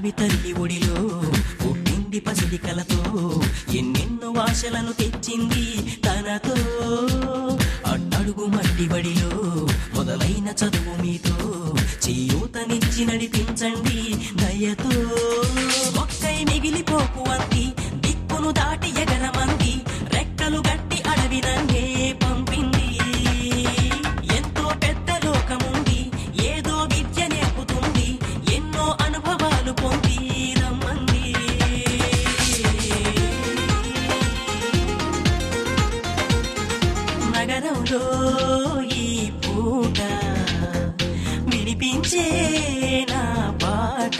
పున్నమి తల్లి ఒడిలో పుట్టింది పసిడి కలతో ఎన్నెన్నో ఆశలను తెచ్చింది తనతో అట్టడుగు మట్టి బడిలో మొదలైన చదువు మీతో చేయూతనిచ్చి నడిపించండి దయతో మొక్కై మిగిలిపోకు అంది దిక్కును దాటి ఎగరమంది రెక్కలు గట్టి అడవి నన్నే పంపింది ఎంతో పెద్ద లోకముంది ఏదో విద్య నేర్పుతుంది ఎన్నో అనుభవాలు పొంది రమ్మంది నగరంలో ఈ పూట వినిపించే నా పాట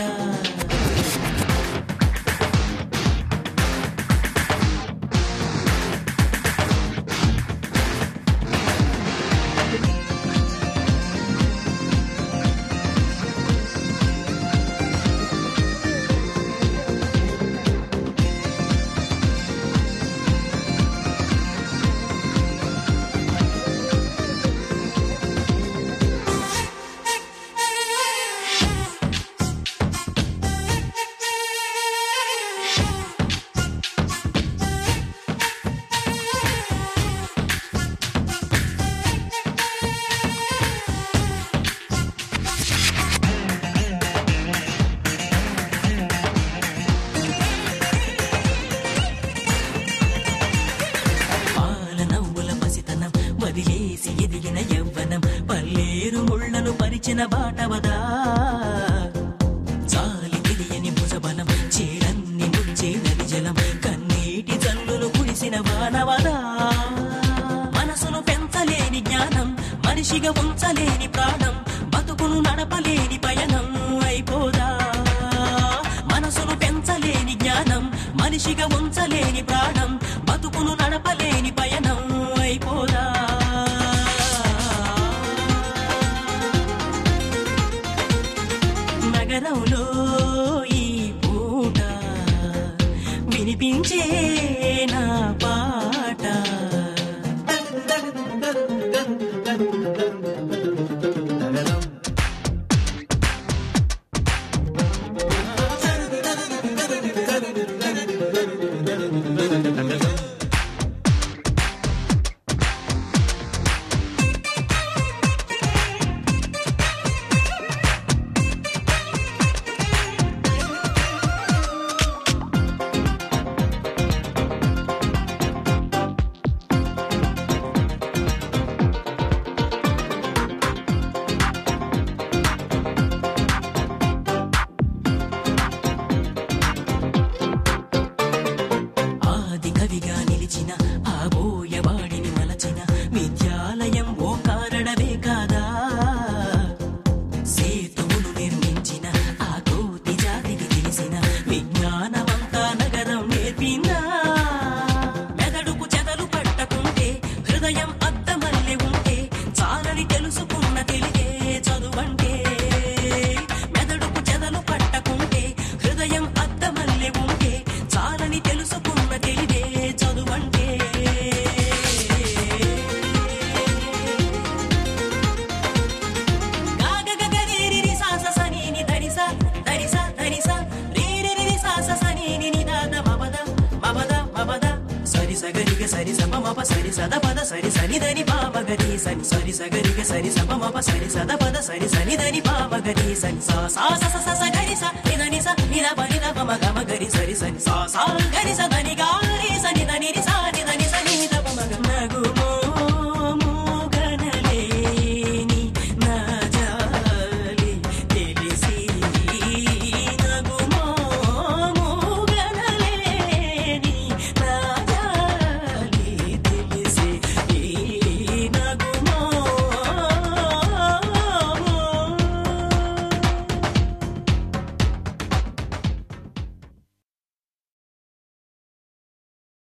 పాల నవ్వుల పసితనం వదిలేసి ఎదిగిన యవ్వనం పల్లేరు ముళ్ళను పరిచిన బాటవదా చాలి తెలియని భుజబలం చేరన్ని ముంచే నది జలం కన్నీటి జల్లులు కురిసిన వానవదా మనసును పెంచలేని జ్ఞానం మనిషిగా ఉంచలేని ప్రాణం బతుకును నడపలేని పయనం అయిపోదా మనసును పెంచలేని జ్ఞానం మనిషిగా ఉంచలేని ప్రాణం బతుకును నడపలేని పయనం అయిపోదా నగరంలో ఈ పూట వినిపించే నా పాట ఆది కవిగా నిలిచిన ఆ బోయవాడిని మలచిన విద్యాలయం ఓ కారణమే కాదా సేతువును నిర్మించిన ఆ కోటి జాతికి తెలిసిన విజ్ఞానమంతా నగరం నేర్పిందా మెదడుకు చెదలు పట్టకుంటే హృదయం అద్దమల్లె ఉంటే చాలని తెలుసుకున్న తెలివే చదువంటే మెదడుకు చెదలు పట్టకుంటే హృదయం అద్దమల్లె ఉంటే చాలని తెలుసుకున్న తెలివే చదువంటే గాగగగరిరి సాస సనీని ధరిస ధరిస ధరిస రీరిరి సాస సనీని నిదాద మమద మమద మమద సరి సగరిగ సరి సప మప సరి సద పద సరి సని దని పాప గరి సని సరి సగరిగ సరి సప మప సరి సద పద సరి సని దని పాప గరి సని సా సా స స స స గరి స నిదని స నిద పని ద పమ గమ గరి సరి సని సా సా గరి స దని గారి సని దని రి సా నిదని